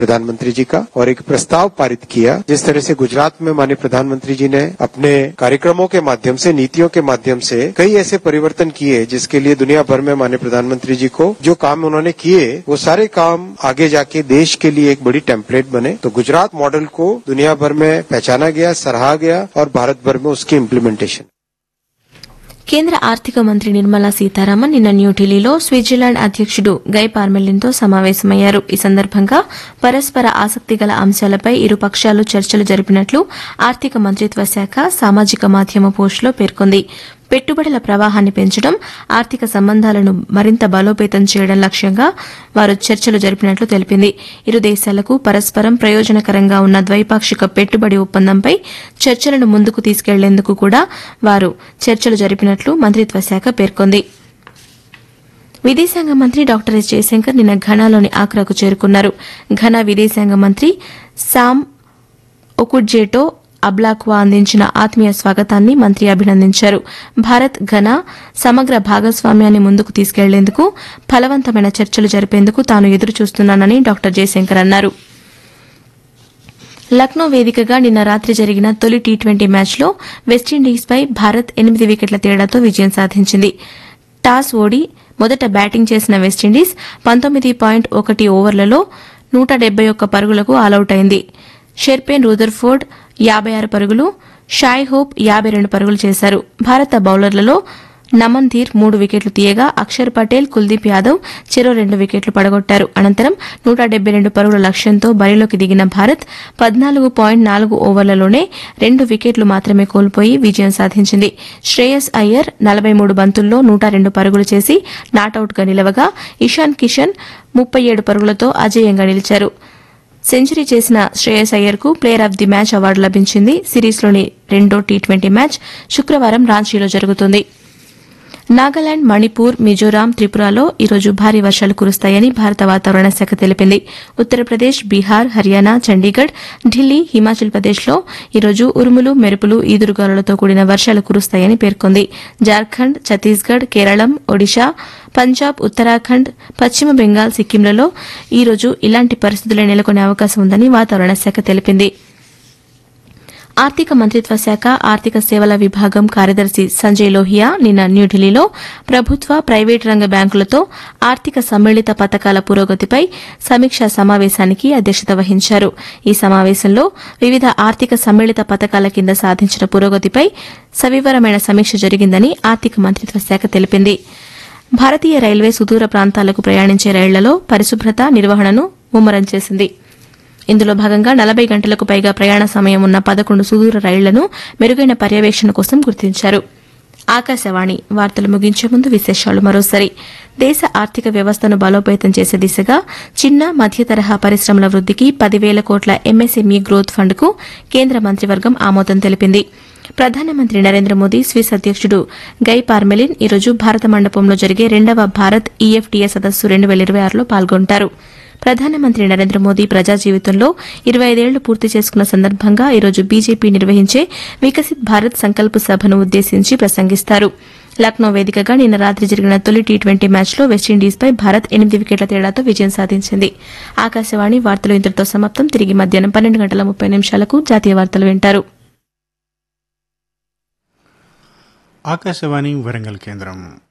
प्रधानमंत्री जी का और एक प्रस्ताव पारित किया जिस तरह से गुजरात में माननीय प्रधानमंत्री जी ने अपने कार्यक्रमों के माध्यम से नीतियों के माध्यम से कई ऐसे परिवर्तन किए जिसके लिए दुनिया भर में माननीय प्रधानमंत्री जी को जो काम उन्होंने किए वो सारे काम आगे जाके देश के लिए एक बड़ी टेम्पलेट बने तो गुजरात मॉडल को दुनिया भर में पहचाना गया सराहा गया और भारत भर में उसकी इम्प्लीमेंटेशन కేంద్ర ఆర్థిక మంత్రి నిర్మలా సీతారామన్ నిన్న న్యూఢిల్లీలో స్విట్జర్లాండ్ అధ్యక్షుడు గై పార్మెలిన్తో సమావేశమయ్యారు ఈ సందర్భంగా పరస్పర ఆసక్తి గల అంశాలపై ఇరు పక్షాలు చర్చలు జరిపినట్లు ఆర్థిక మంత్రిత్వ శాఖ సామాజిక మాధ్యమ పోస్టులో పేర్కొంది పెట్టుబడుల ప్రవాహాన్ని పెంచడం ఆర్థిక సంబంధాలను మరింత బలోపేతం చేయడం లక్ష్యంగా వారు చర్చలు జరిపినట్లు తెలిపింది ఇరు దేశాలకు పరస్పరం ప్రయోజనకరంగా ఉన్న ద్వైపాక్షిక పెట్టుబడి ఒప్పందంపై చర్చలను ముందుకు తీసుకెళ్లేందుకు కూడా వారు చర్చలు జరిపినట్లు మంత్రిత్వ శాఖ పేర్కొంది విదేశాంగ మంత్రి డాక్టర్ ఎస్ జయశంకర్ నిన్న ఘనాలోని ఆక్రాకు చేరుకున్నారు ఘనా విదేశాంగ మంత్రి సామ్ ఒకుడ్జేటో అబ్లాక్వా అందించిన ఆత్మీయ స్వాగతాన్ని మంత్రి అభినందించారు భారత్ ఘనా సమగ్ర భాగస్వామ్యాన్ని ముందుకు తీసుకెళ్లేందుకు ఫలవంతమైన చర్చలు జరిపేందుకు తాను ఎదురుచూస్తున్నానని డాక్టర్ జయశంకర్ అన్నారు లక్నో వేదికగా నిన్న రాత్రి జరిగిన తొలి టీ ట్వంటీ మ్యాచ్లో వెస్టిండీస్పై భారత్ ఎనిమిది వికెట్ల తేడాతో విజయం సాధించింది టాస్ ఓడి మొదట బ్యాటింగ్ చేసిన వెస్టిండీస్ పంతొమ్మిది పాయింట్ ఒకటి ఓవర్లలో నూట డెబ్బై ఒక్క పరుగులకు ఆలౌట్ అయింది షెర్పేన్ రూదర్ఫోర్డ్ యాబై ఆరు పరుగులు షాయ్ హోప్ యాబై రెండు పరుగులు చేశారు భారత బౌలర్లలో నమన్ ధీర్ మూడు వికెట్లు తీయగా అక్షర్ పటేల్ కుల్దీప్ యాదవ్ చెరో రెండు వికెట్లు పడగొట్టారు అనంతరం నూట డెబ్బై రెండు పరుగుల లక్ష్యంతో బరిలోకి దిగిన భారత్ పద్నాలుగు పాయింట్ నాలుగు ఓవర్లలోనే రెండు వికెట్లు మాత్రమే కోల్పోయి విజయం సాధించింది శ్రేయస్ అయ్యర్ నలభై మూడు బంతుల్లో నూట రెండు పరుగులు చేసి నాటౌట్గా నిలవగా ఇషాన్ కిషన్ ముప్పై ఏడు పరుగులతో అజేయంగా నిలిచారు సెంచరీ చేసిన శ్రేయస్ అయ్యర్కు player of the match award లభించింది సిరీస్లోని రెండో టీ ట్వంటీ మ్యాచ్ శుక్రవారం రాంచీలో జరుగుతుంది నాగాలాండ్ మణిపూర్ మిజోరాం త్రిపురలో ఈరోజు భారీ వర్షాలు కురుస్తాయని భారత వాతావరణ శాఖ తెలిపింది ఉత్తరప్రదేశ్ బీహార్ హర్యానా చండీగఢ్ ఢిల్లీ హిమాచల్ ప్రదేశ్లో ఈరోజు ఉరుములు మెరుపులు ఈదురుగాలులతో కూడిన వర్షాలు కురుస్తాయని పేర్కొంది జార్ఖండ్ ఛత్తీస్గఢ్ కేరళం ఒడిశా పంజాబ్ ఉత్తరాఖండ్ పశ్చిమ బెంగాల్ సిక్కింలలో ఈరోజు ఇలాంటి పరిస్థితులే నెలకొనే అవకాశం ఉందని వాతావరణ శాఖ తెలిపింది ఆర్థిక మంత్రిత్వ శాఖ ఆర్థిక సేవల విభాగం కార్యదర్శి సంజయ్ లోహియా నిన్న న్యూఢిల్లీలో ప్రభుత్వ ప్రైవేటు రంగ బ్యాంకులతో ఆర్థిక సమ్మిళిత పథకాల పురోగతిపై సమీక్షా సమావేశానికి అధ్యక్షత వహించారు ఈ సమావేశంలో వివిధ ఆర్థిక సమ్మిళిత పథకాల కింద సాధించిన పురోగతిపై సవివరమైన సమీక్ష జరిగిందని ఆర్థిక మంత్రిత్వ శాఖ తెలిపింది భారతీయ రైల్వే సుదూర ప్రాంతాలకు ప్రయాణించే రైళ్లలో పరిశుభ్రత నిర్వహణను ముమ్మరం చేసింది ఇందులో భాగంగా నలభై గంటలకు పైగా ప్రయాణ సమయం ఉన్న పదకొండు సుదూర రైళ్లను మెరుగైన పర్యవేక్షణ కోసం గుర్తించారు ఆకాశవాణి వార్తలు ముగించే ముందు విశేషాలు మరోసారి దేశ ఆర్థిక వ్యవస్థను బలోపేతం చేసే దిశగా చిన్న మధ్య తరహా పరిశ్రమల వృద్దికి పదివేల కోట్ల ఎంఎస్ఎంఈ గ్రోత్ ఫండ్కు కేంద్ర మంత్రివర్గం ఆమోదం తెలిపింది ప్రధానమంత్రి నరేంద్ర మోదీ స్విస్ అధ్యక్షుడు గై పార్మెలిన్ ఈరోజు భారత మండపంలో జరిగే రెండవ భారత్ ఈఎఫ్టీఏ సదస్సు రెండు వేల ఇరవై ఆరులో పాల్గొంటారు ప్రధానమంత్రి నరేంద్ర మోదీ ప్రజా జీవితంలో ఇరవై ఐదేళ్లు పూర్తి చేసుకున్న సందర్భంగా ఈరోజు బీజేపీ నిర్వహించే వికసిత్ భారత్ సంకల్ప్ సభను ఉద్దేశించి ప్రసంగిస్తారు లక్నో వేదికగా నిన్న రాత్రి జరిగిన తొలి టీ ట్వంటీ మ్యాచ్లో వెస్టిండీస్పై భారత్ ఎనిమిది వికెట్ల తేడాతో విజయం సాధించింది ఆకాశవాణి వార్తలు ఇంతటితో సమాప్తం తిరిగి మధ్యాహ్నం పన్నెండు గంటల ముప్పై నిమిషాలకు జాతీయ వార్తలు వింటారు ఆకాశవాణి వరంగల్ కేంద్రం